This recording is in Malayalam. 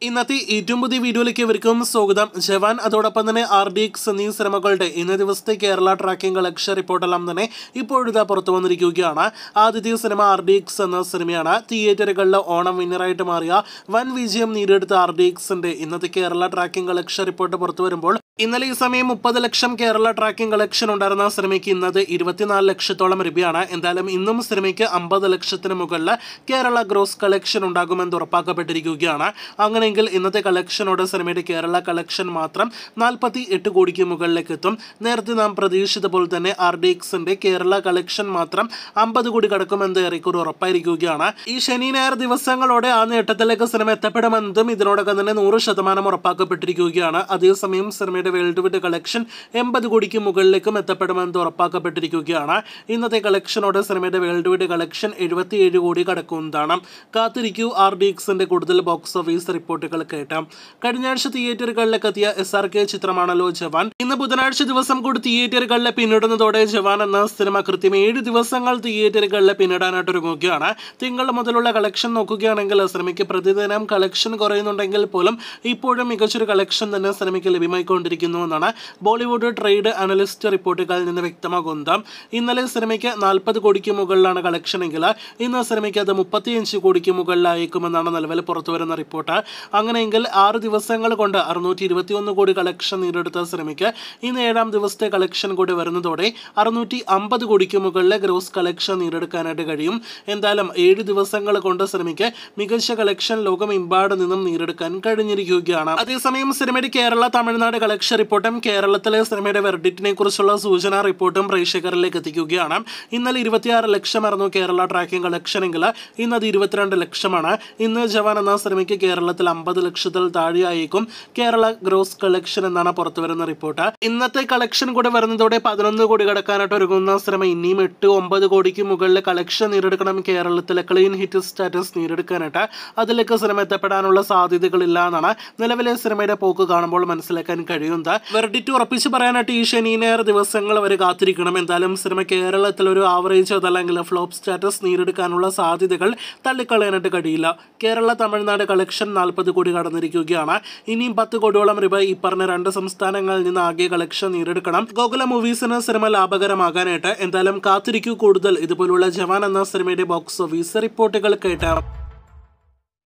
ഇന്നത്തെ ഏറ്റവും പുതിയ വീഡിയോയിലേക്ക് ഇവർക്കും സ്വാഗതം ജവാൻ അതോടൊപ്പം തന്നെ ആർ ഡി എക്സ് എന്നീ സിനിമകളുടെ ഇന്നേ ദിവസത്തെ കേരള ട്രാക്കിംഗ് കളക്ഷൻ റിപ്പോർട്ടെല്ലാം തന്നെ ഇപ്പോഴിതാ പുറത്തു വന്നിരിക്കുകയാണ് ആദ്യത്തെ സിനിമ ആർ ഡി എക്സ് എന്ന സിനിമയാണ് തിയേറ്ററുകളിലെ ഓണം വിന്നറായിട്ട് മാറിയ വൻ വിജയം നേടിയെടുത്ത ആർ ഡി എക്സിന്റെ ഇന്നത്തെ കേരള ട്രാക്കിംഗ് കളക്ഷൻ റിപ്പോർട്ട് പുറത്തു വരുമ്പോൾ ഇന്നലെ ഈ സമയം മുപ്പത് ലക്ഷം കേരള ട്രാക്കിംഗ് കളക്ഷൻ ഉണ്ടായിരുന്ന സിനിമയ്ക്ക് ഇന്നത് ഇരുപത്തിനാല് ലക്ഷത്തോളം രൂപയാണ് എന്തായാലും ഇന്നും സിനിമയ്ക്ക് അമ്പത് ലക്ഷത്തിന് മുകളിൽ കേരള ഗ്രോസ് കളക്ഷൻ ഉണ്ടാകുമെന്ന് ഉറപ്പാക്കപ്പെട്ടിരിക്കുകയാണ് അങ്ങനെയെങ്കിൽ ഇന്നത്തെ കളക്ഷനോട് സിനിമയുടെ കേരള കളക്ഷൻ മാത്രം നാൽപ്പത്തി എട്ട് കോടിക്ക് മുകളിലേക്ക് എത്തും നേരത്തെ നാം പ്രതീക്ഷിച്ച പോലെ തന്നെ ആർ ഡി എക്സിന്റെ കേരള കളക്ഷൻ മാത്രം അമ്പത് കോടി കടക്കുമെന്ന് ഏറെക്കുറെ ഉറപ്പായിരിക്കുകയാണ് ഈ ശനി ഞായർ ദിവസങ്ങളോടെ ആ നേട്ടത്തിലേക്ക് സിനിമ എത്തപ്പെടുമെന്നതും ഇതിനോടൊപ്പം തന്നെ നൂറ് ശതമാനം ഉറപ്പാക്കപ്പെട്ടിരിക്കുകയാണ് അതേസമയം സിനിമയുടെ വേൾഡ് വൈഡ് കളക്ഷൻ എൺപത് കോടിക്ക് മുകളിലേക്കും എത്തപ്പെടുമെന്ന് ഉറപ്പാക്കപ്പെട്ടിരിക്കുകയാണ് ഇന്നത്തെ കളക്ഷനോട് സിനിമയുടെ വേൾഡ് വൈഡ് കളക്ഷൻ എഴുപത്തിയേഴ് കോടി കടക്കുന്നതാണ് കാത്തിരിക്കൂ ആർ ഡി എക്സിന്റെ കൂടുതൽ ബോക്സ് ഓഫീസ് റിപ്പോർട്ടുകൾ കേട്ടാം കഴിഞ്ഞ ആഴ്ച തിയേറ്ററുകളിലേക്ക് എത്തിയ എസ് ആർ കെ ചിത്രമാണല്ലോ ജവാൻ ഇന്ന് ബുധനാഴ്ച ദിവസം കൂടി തിയേറ്ററുകളിലെ പിന്നിടുന്നതോടെ ജവാൻ എന്ന സിനിമ കൃത്യം ഏഴ് ദിവസങ്ങൾ തിയേറ്ററുകളിലെ പിന്നിടാനായിട്ട് ഒരുങ്ങുകയാണ് തിങ്കൾ മുതലുള്ള കളക്ഷൻ നോക്കുകയാണെങ്കിൽ സിനിമയ്ക്ക് പ്രതിദിനം കളക്ഷൻ കുറയുന്നുണ്ടെങ്കിൽ പോലും ഇപ്പോഴും മികച്ചൊരു കളക്ഷൻ തന്നെ സിനിമയ്ക്ക് ലഭ്യമായിക്കൊണ്ടിരിക്കുന്നുവെന്നാണ് ബോളിവുഡ് ട്രേഡ് അനലിസ്റ്റ് റിപ്പോർട്ടുകളിൽ നിന്ന് വ്യക്തമാകുന്നത് ഇന്നലെ സിനിമയ്ക്ക് നാൽപ്പത് കോടിക്ക് മുകളിലാണ് കളക്ഷൻ എങ്കിൽ ഇന്ന് സിനിമയ്ക്ക് അത് മുപ്പത്തിയഞ്ച് കോടിക്ക് മുകളിലായേക്കുമെന്നാണ് നിലവിൽ പുറത്തുവരുന്ന റിപ്പോർട്ട് അങ്ങനെയെങ്കിൽ ആറ് ദിവസങ്ങൾ കൊണ്ട് അറുന്നൂറ്റി ഇരുപത്തിയൊന്ന് കോടി കളക്ഷൻ നേടിയെടുത്ത സിനിമയ്ക്ക് ഇന്ന് ഏഴാം ദിവസത്തെ കളക്ഷൻ കൂടി വരുന്നതോടെ അറുന്നൂറ്റി അമ്പത് കോടിക്ക് മുകളിലെ ഗ്രോസ് കളക്ഷൻ നേടിയെടുക്കാനായിട്ട് കഴിയും എന്തായാലും ഏഴ് ദിവസങ്ങൾ കൊണ്ട് സിനിമയ്ക്ക് മികച്ച കളക്ഷൻ ലോകമെമ്പാട് നിന്നും നേടിയെടുക്കാൻ കഴിഞ്ഞിരിക്കുകയാണ് അതേസമയം സിനിമയുടെ കേരള തമിഴ്നാട് കളക്ഷൻ റിപ്പോർട്ടും കേരളത്തിലെ സിനിമയുടെ വെർഡിറ്റിനെ കുറിച്ചുള്ള സൂചനാ റിപ്പോർട്ടും പ്രേക്ഷകരിലേക്ക് എത്തിക്കുകയാണ് ഇന്നലെ ഇരുപത്തിയാറ് ലക്ഷമായിരുന്നു കേരള ട്രാക്കിംഗ് കളക്ഷൻ എങ്കിൽ ഇന്ന് അത് ഇരുപത്തിരണ്ട് ലക്ഷമാണ് ഇന്ന് ജവാൻ എന്ന സിനിമയ്ക്ക് കേരളത്തിൽ അമ്പത് ലക്ഷത്തിൽ താഴെയായേക്കും കേരള ഗ്രോസ് കളക്ഷൻ എന്നാണ് പുറത്തുവരുന്ന റിപ്പോർട്ട് ഇന്നത്തെ കളക്ഷൻ കൂടെ വരുന്നതോടെ പതിനൊന്ന് കോടി കടക്കാനായിട്ട് ഒരുങ്ങുന്ന സിനിമ ഇനിയും എട്ട് ഒമ്പത് കോടിക്ക് മുകളിൽ കളക്ഷൻ നേടിയെടുക്കണം കേരളത്തിലെ ക്ലീൻ ഹിറ്റ് സ്റ്റാറ്റസ് നേടിയെടുക്കാനായിട്ട് അതിലേക്ക് സിനിമ എത്തപ്പെടാനുള്ള സാധ്യതകളില്ല എന്നാണ് നിലവിലെ സിനിമയുടെ പോക്ക് കാണുമ്പോൾ മനസ്സിലാക്കാൻ കഴിയുന്നത് വെർഡിറ്റ് ഉറപ്പിച്ച് പറയാനായിട്ട് ഈ ശനി ഞായർ ദിവസങ്ങൾ വരെ കാത്തിരിക്കണം എന്തായാലും സിനിമ കേരളത്തിൽ ഒരു ആവറേജ് അതല്ലെങ്കിൽ ഫ്ലോപ്പ് സ്റ്റാറ്റസ് നേടിയെടുക്കാനുള്ള സാധ്യതകൾ തള്ളിക്കളയാനായിട്ട് കഴിയില്ല കേരള തമിഴ്നാട് കളക്ഷൻ നാൽപ്പത് കോടി കടന്നിരിക്കുകയാണ് ഇനിയും പത്ത് കോടിയോളം രൂപ ഈ പറഞ്ഞ രണ്ട് സംസ്ഥാനങ്ങളിൽ നിന്ന് ആകെ കളക്ഷൻ നേടിയെടുക്കണം ഗോകുല മൂവീസിന് സിനിമ ലാഭകരമാകാനായിട്ട് എന്തായാലും കാത്തിരിക്കൂ കൂടുതൽ ഇതുപോലുള്ള ജവാൻ എന്ന സിനിമയുടെ ബോക്സ് ഓഫീസ് റിപ്പോർട്ടുകൾ കേട്ടാം